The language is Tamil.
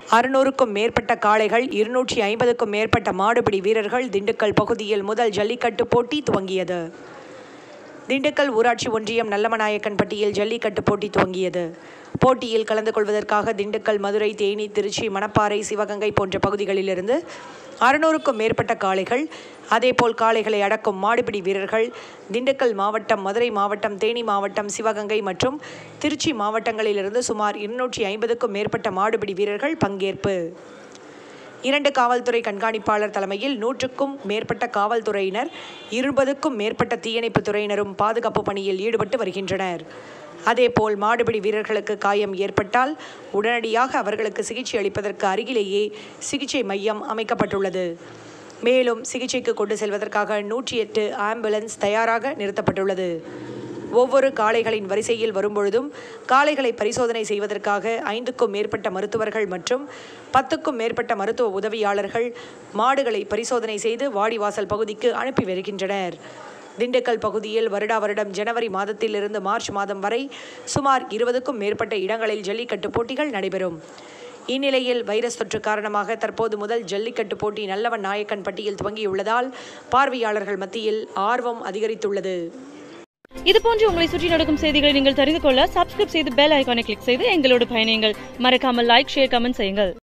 அறுநூறுக்கும் மேற்பட்ட காளைகள் இருநூற்றி ஐம்பதுக்கும் மேற்பட்ட மாடுபிடி வீரர்கள் திண்டுக்கல் பகுதியில் முதல் ஜல்லிக்கட்டு போட்டி துவங்கியது திண்டுக்கல் ஊராட்சி ஒன்றியம் நல்லமநாயக்கன்பட்டியில் ஜல்லிக்கட்டு போட்டி துவங்கியது போட்டியில் கலந்து கொள்வதற்காக திண்டுக்கல் மதுரை தேனி திருச்சி மணப்பாறை சிவகங்கை போன்ற பகுதிகளிலிருந்து அறுநூறுக்கும் மேற்பட்ட காளைகள் அதேபோல் காளைகளை அடக்கும் மாடுபிடி வீரர்கள் திண்டுக்கல் மாவட்டம் மதுரை மாவட்டம் தேனி மாவட்டம் சிவகங்கை மற்றும் திருச்சி மாவட்டங்களிலிருந்து சுமார் இருநூற்றி ஐம்பதுக்கும் மேற்பட்ட மாடுபிடி வீரர்கள் பங்கேற்பு இரண்டு காவல்துறை கண்காணிப்பாளர் தலைமையில் நூற்றுக்கும் மேற்பட்ட காவல்துறையினர் இருபதுக்கும் மேற்பட்ட தீயணைப்பு துறையினரும் பாதுகாப்பு பணியில் ஈடுபட்டு வருகின்றனர் அதேபோல் மாடுபிடி வீரர்களுக்கு காயம் ஏற்பட்டால் உடனடியாக அவர்களுக்கு சிகிச்சை அளிப்பதற்கு அருகிலேயே சிகிச்சை மையம் அமைக்கப்பட்டுள்ளது மேலும் சிகிச்சைக்கு கொண்டு செல்வதற்காக நூற்றி எட்டு ஆம்புலன்ஸ் தயாராக நிறுத்தப்பட்டுள்ளது ஒவ்வொரு காளைகளின் வரிசையில் வரும்பொழுதும் காளைகளை பரிசோதனை செய்வதற்காக ஐந்துக்கும் மேற்பட்ட மருத்துவர்கள் மற்றும் பத்துக்கும் மேற்பட்ட மருத்துவ உதவியாளர்கள் மாடுகளை பரிசோதனை செய்து வாடிவாசல் பகுதிக்கு அனுப்பி வருகின்றனர் திண்டுக்கல் பகுதியில் வருடா வருடம் ஜனவரி மாதத்திலிருந்து மார்ச் மாதம் வரை சுமார் இருபதுக்கும் மேற்பட்ட இடங்களில் ஜல்லிக்கட்டு போட்டிகள் நடைபெறும் இந்நிலையில் வைரஸ் தொற்று காரணமாக தற்போது முதல் ஜல்லிக்கட்டு போட்டி நல்லவன் நாயக்கன் பட்டியில் துவங்கியுள்ளதால் பார்வையாளர்கள் மத்தியில் ஆர்வம் அதிகரித்துள்ளது இது போன்று உங்களை சுற்றி நடக்கும் செய்திகளை நீங்கள் தெரிந்து கொள்ள சப்ஸ்கிரைப் செய்து பெல் ஐகானை கிளிக் செய்து எங்களோடு பயணியுங்கள் மறக்காமல் லைக் ஷேர் கமெண்ட் செய்யுங்கள்